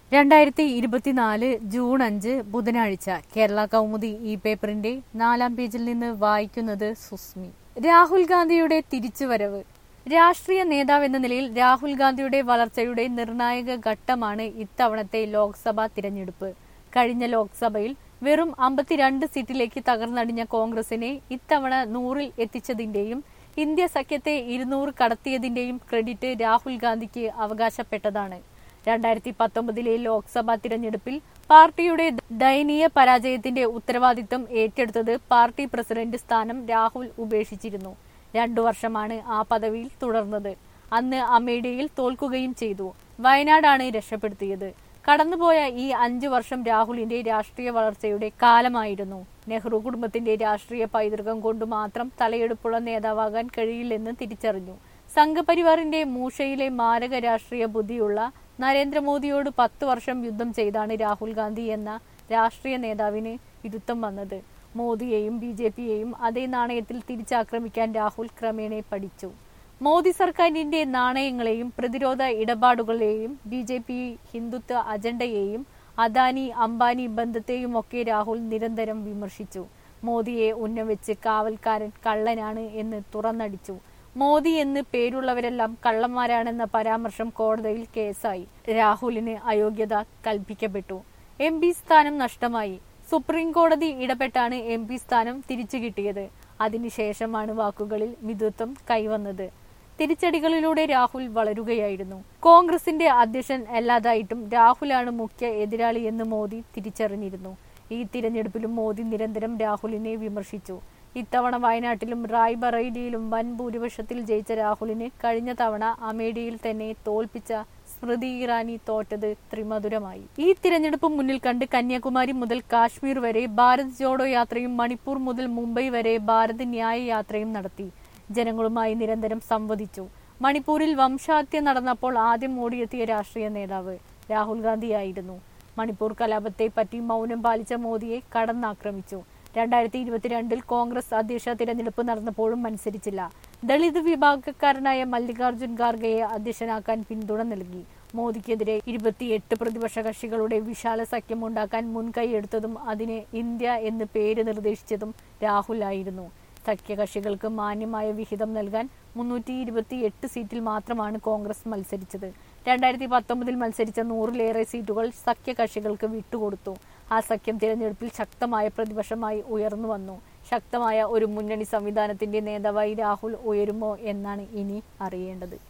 രണ്ടായിരത്തി ഇരുപത്തിനാല് ജൂൺ അഞ്ച് ബുധനാഴ്ച കേരള കൗമുദി ഈ പേപ്പറിന്റെ നാലാം പേജിൽ നിന്ന് വായിക്കുന്നത് സുസ്മി രാഹുൽ ഗാന്ധിയുടെ തിരിച്ചുവരവ് രാഷ്ട്രീയ നേതാവെന്ന നിലയിൽ രാഹുൽ ഗാന്ധിയുടെ വളർച്ചയുടെ നിർണായക ഘട്ടമാണ് ഇത്തവണത്തെ ലോക്സഭാ തിരഞ്ഞെടുപ്പ് കഴിഞ്ഞ ലോക്സഭയിൽ വെറും അമ്പത്തിരണ്ട് സീറ്റിലേക്ക് തകർന്നടിഞ്ഞ കോൺഗ്രസിനെ ഇത്തവണ നൂറിൽ എത്തിച്ചതിന്റെയും ഇന്ത്യ സഖ്യത്തെ ഇരുന്നൂറ് കടത്തിയതിന്റെയും ക്രെഡിറ്റ് രാഹുൽ ഗാന്ധിക്ക് അവകാശപ്പെട്ടതാണ് രണ്ടായിരത്തി പത്തൊമ്പതിലെ ലോക്സഭാ തിരഞ്ഞെടുപ്പിൽ പാർട്ടിയുടെ ദയനീയ പരാജയത്തിന്റെ ഉത്തരവാദിത്തം ഏറ്റെടുത്തത് പാർട്ടി പ്രസിഡന്റ് സ്ഥാനം രാഹുൽ ഉപേക്ഷിച്ചിരുന്നു രണ്ടു വർഷമാണ് ആ പദവിയിൽ തുടർന്നത് അന്ന് അമേഠിയിൽ തോൽക്കുകയും ചെയ്തു വയനാടാണ് രക്ഷപ്പെടുത്തിയത് കടന്നുപോയ ഈ അഞ്ചു വർഷം രാഹുലിന്റെ രാഷ്ട്രീയ വളർച്ചയുടെ കാലമായിരുന്നു നെഹ്റു കുടുംബത്തിന്റെ രാഷ്ട്രീയ പൈതൃകം കൊണ്ട് മാത്രം തലയെടുപ്പുള്ള നേതാവാകാൻ കഴിയില്ലെന്ന് തിരിച്ചറിഞ്ഞു സംഘപരിവാറിന്റെ മൂഷയിലെ മാരക രാഷ്ട്രീയ ബുദ്ധിയുള്ള നരേന്ദ്രമോദിയോട് പത്ത് വർഷം യുദ്ധം ചെയ്താണ് രാഹുൽ ഗാന്ധി എന്ന രാഷ്ട്രീയ നേതാവിന് ഇരുത്തം വന്നത് മോദിയെയും ബി ജെ പിയെയും അതേ നാണയത്തിൽ തിരിച്ചാക്രമിക്കാൻ രാഹുൽ ക്രമേണ പഠിച്ചു മോദി സർക്കാരിന്റെ നാണയങ്ങളെയും പ്രതിരോധ ഇടപാടുകളെയും ബി ജെ പി ഹിന്ദുത്വ അജണ്ടയെയും അദാനി അംബാനി ബന്ധത്തെയും ഒക്കെ രാഹുൽ നിരന്തരം വിമർശിച്ചു മോദിയെ ഉന്നവെച്ച് കാവൽക്കാരൻ കള്ളനാണ് എന്ന് തുറന്നടിച്ചു മോദി എന്ന് പേരുള്ളവരെല്ലാം കള്ളന്മാരാണെന്ന പരാമർശം കോടതിയിൽ കേസായി രാഹുലിന് അയോഗ്യത കൽപ്പിക്കപ്പെട്ടു എം പി സ്ഥാനം നഷ്ടമായി സുപ്രീം കോടതി ഇടപെട്ടാണ് എം പി സ്ഥാനം തിരിച്ചു കിട്ടിയത് അതിനുശേഷമാണ് വാക്കുകളിൽ മിതത്വം കൈവന്നത് തിരിച്ചടികളിലൂടെ രാഹുൽ വളരുകയായിരുന്നു കോൺഗ്രസിന്റെ അധ്യക്ഷൻ അല്ലാതായിട്ടും രാഹുലാണ് മുഖ്യ എതിരാളി എന്ന് മോദി തിരിച്ചറിഞ്ഞിരുന്നു ഈ തിരഞ്ഞെടുപ്പിലും മോദി നിരന്തരം രാഹുലിനെ വിമർശിച്ചു ഇത്തവണ വയനാട്ടിലും റായ്ബറേലിയിലും വൻ ഭൂരിപക്ഷത്തിൽ ജയിച്ച രാഹുലിന് കഴിഞ്ഞ തവണ അമേഠിയിൽ തന്നെ തോൽപ്പിച്ച സ്മൃതി ഇറാനി തോറ്റത് ത്രിമധുരമായി ഈ തിരഞ്ഞെടുപ്പ് മുന്നിൽ കണ്ട് കന്യാകുമാരി മുതൽ കാശ്മീർ വരെ ഭാരത് ജോഡോ യാത്രയും മണിപ്പൂർ മുതൽ മുംബൈ വരെ ഭാരത് ന്യായ യാത്രയും നടത്തി ജനങ്ങളുമായി നിരന്തരം സംവദിച്ചു മണിപ്പൂരിൽ വംശഹത്യ നടന്നപ്പോൾ ആദ്യം ഓടിയെത്തിയ രാഷ്ട്രീയ നേതാവ് രാഹുൽ ഗാന്ധിയായിരുന്നു മണിപ്പൂർ കലാപത്തെ പറ്റി മൗനം പാലിച്ച മോദിയെ കടന്നാക്രമിച്ചു രണ്ടായിരത്തി ഇരുപത്തിരണ്ടിൽ കോൺഗ്രസ് അധ്യക്ഷ തിരഞ്ഞെടുപ്പ് നടന്നപ്പോഴും മത്സരിച്ചില്ല ദളിത് വിഭാഗക്കാരനായ മല്ലികാർജുൻ ഖാർഗെയെ അധ്യക്ഷനാക്കാൻ പിന്തുണ നൽകി മോദിക്കെതിരെ ഇരുപത്തിയെട്ട് പ്രതിപക്ഷ കക്ഷികളുടെ വിശാല സഖ്യം ഉണ്ടാക്കാൻ മുൻകൈയെടുത്തതും അതിന് ഇന്ത്യ എന്ന് പേര് നിർദ്ദേശിച്ചതും രാഹുലായിരുന്നു സഖ്യകക്ഷികൾക്ക് മാന്യമായ വിഹിതം നൽകാൻ മുന്നൂറ്റി ഇരുപത്തി എട്ട് സീറ്റിൽ മാത്രമാണ് കോൺഗ്രസ് മത്സരിച്ചത് രണ്ടായിരത്തി പത്തൊമ്പതിൽ മത്സരിച്ച നൂറിലേറെ സീറ്റുകൾ സഖ്യകക്ഷികൾക്ക് വിട്ടുകൊടുത്തു ആ സഖ്യം തിരഞ്ഞെടുപ്പിൽ ശക്തമായ പ്രതിപക്ഷമായി ഉയർന്നു വന്നു ശക്തമായ ഒരു മുന്നണി സംവിധാനത്തിന്റെ നേതാവായി രാഹുൽ ഉയരുമോ എന്നാണ് ഇനി അറിയേണ്ടത്